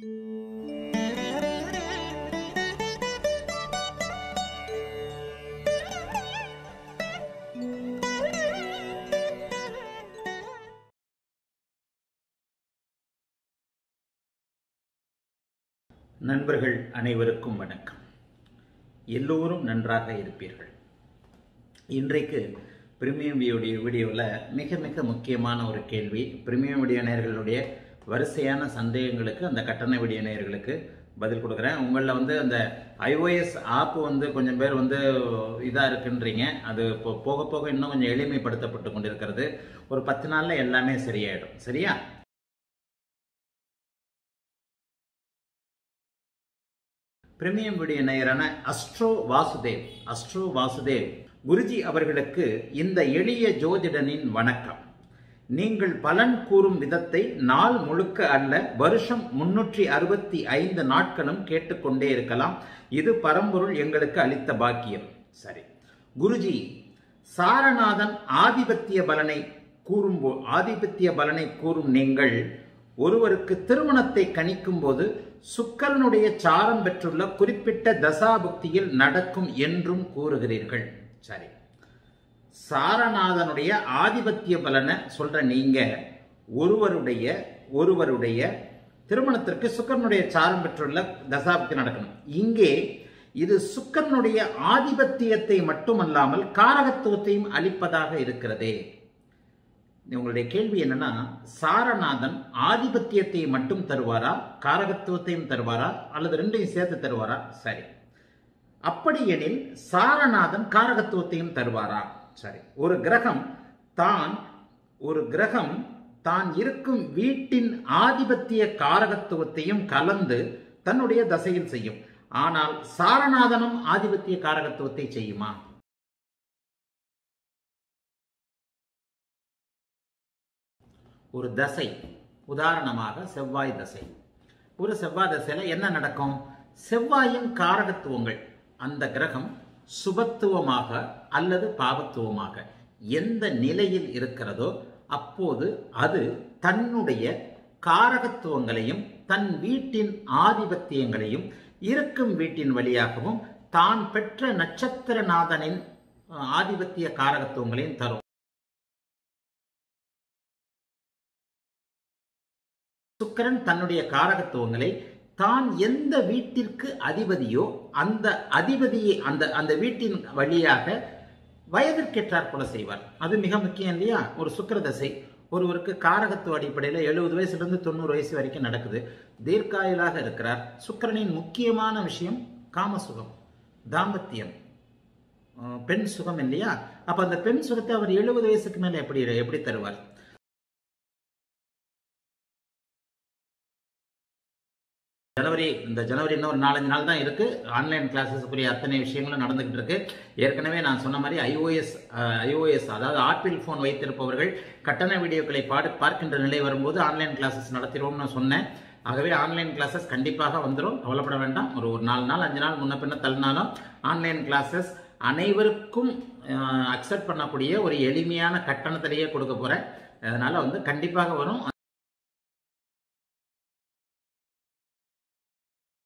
நண்பர்கள் அனைவருக்கும் வணக்கம் எல்லோரும் நன்றாக இருப்பீர்கள் இன்றைக்கு பிரீமியம் வியோடைய வீடியோவில் மிக மிக முக்கியமான ஒரு கேள்வி பிரீமியம் வீடியோ நேயர்களுடைய வரிசையான சந்தேகங்களுக்கு அந்த கட்டண வீடியோ நேயர்களுக்கு பதில் கொடுக்குறேன் உங்களில் வந்து அந்த ஐஓஎஸ் ஆப் வந்து கொஞ்சம் பேர் வந்து இதாக இருக்குன்றீங்க அது இப்போ போக போக இன்னும் கொஞ்சம் எளிமைப்படுத்தப்பட்டு கொண்டிருக்கிறது ஒரு பத்து நாளில் எல்லாமே சரியாயிடும் சரியா பிரீமியம் வீடியோ நேயரான அஸ்ட்ரோ வாசுதேவ் அஸ்ட்ரோ வாசுதேவ் குருஜி அவர்களுக்கு இந்த எளிய ஜோதிடனின் வணக்கம் நீங்கள் பலன் கூறும் விதத்தை நாள் முழுக்க அல்ல வருஷம் முன்னூற்றி அறுபத்தி ஐந்து நாட்களும் கேட்டுக்கொண்டே இருக்கலாம் இது பரம்பொருள் எங்களுக்கு அளித்த பாக்கியம் சரி குருஜி சாரநாதன் ஆதிபத்திய பலனை கூறும்போ ஆதிபத்திய பலனை கூறும் நீங்கள் ஒருவருக்கு திருமணத்தை கணிக்கும் போது சுக்கரனுடைய சாரம் பெற்றுள்ள குறிப்பிட்ட தசாபுக்தியில் நடக்கும் என்றும் கூறுகிறீர்கள் சரி சாரநாதனுடைய ஆதிபத்திய பலனை சொல்ற நீங்க ஒருவருடைய ஒருவருடைய திருமணத்திற்கு சுக்கரனுடைய சாரம் பெற்றுள்ள தசாபுக்தி நடக்கணும் இங்கே இது சுக்கரனுடைய ஆதிபத்தியத்தை மட்டுமல்லாமல் காரகத்துவத்தையும் அளிப்பதாக இருக்கிறதே உங்களுடைய கேள்வி என்னன்னா சாரநாதன் ஆதிபத்தியத்தை மட்டும் தருவாரா காரகத்துவத்தையும் தருவாரா அல்லது ரெண்டையும் சேர்த்து தருவாரா சரி அப்படி எனில் சாரநாதன் காரகத்துவத்தையும் தருவாரா சரி ஒரு கிரகம் தான் ஒரு கிரகம் தான் இருக்கும் வீட்டின் ஆதிபத்திய காரகத்துவத்தையும் கலந்து தன்னுடைய தசையில் செய்யும் ஆனால் சாரநாதனும் ஆதிபத்திய காரகத்துவத்தை செய்யுமா ஒரு தசை உதாரணமாக செவ்வாய் தசை ஒரு செவ்வாய் தசையில என்ன நடக்கும் செவ்வாயின் காரகத்துவங்கள் அந்த கிரகம் சுபத்துவமாக அல்லது பாவத்துவமாக எந்த நிலையில் இருக்கிறதோ அப்போது அது தன்னுடைய காரகத்துவங்களையும் தன் வீட்டின் ஆதிபத்தியங்களையும் இருக்கும் வீட்டின் வழியாகவும் தான் பெற்ற நட்சத்திரநாதனின் ஆதிபத்திய காரகத்துவங்களையும் தரும் சுக்கரன் தன்னுடைய காரகத்துவங்களை தான் எந்த வீட்டிற்கு அதிபதியோ அந்த அதிபதியை அந்த அந்த வீட்டின் வழியாக வயதிற்கேற்றார் போல செய்வார் அது மிக முக்கியம் இல்லையா ஒரு சுக்கர தசை ஒருவருக்கு காரகத்துவ அடிப்படையில் எழுபது வயசுலேருந்து தொண்ணூறு வயசு வரைக்கும் நடக்குது தீர்க்காயுளாக இருக்கிறார் சுக்கரனின் முக்கியமான விஷயம் காமசுகம் தாம்பத்தியம் பெண் சுகம் இல்லையா அப்ப அந்த பெண் சுகத்தை அவர் எழுபது வயசுக்கு மேல எப்படி எப்படி தருவார் ஜனவரி இந்த ஜனவரி இன்னும் ஒரு நாலஞ்சு நாள் தான் இருக்கு ஆன்லைன் கிளாஸஸ்க்குரிய அத்தனை விஷயங்களும் நடந்துகிட்டு இருக்கு ஏற்கனவே நான் சொன்ன மாதிரி ஐஓஎஸ் ஐஓஎஸ் அதாவது ஆப்பிள் ஃபோன் வைத்திருப்பவர்கள் கட்டண வீடியோக்களை பாடு பார்க்கின்ற நிலை வரும்போது ஆன்லைன் கிளாஸஸ் நடத்திடுவோம்னு சொன்னேன் ஆகவே ஆன்லைன் கிளாஸஸ் கண்டிப்பாக வந்துடும் கவலைப்பட வேண்டாம் ஒரு ஒரு நாலு நாள் அஞ்சு நாள் முன்ன பின்ன தள்ளினாலும் ஆன்லைன் கிளாஸஸ் அனைவருக்கும் அக்செப்ட் பண்ணக்கூடிய ஒரு எளிமையான கட்டணத்திலேயே கொடுக்க போறேன் அதனால வந்து கண்டிப்பாக வரும்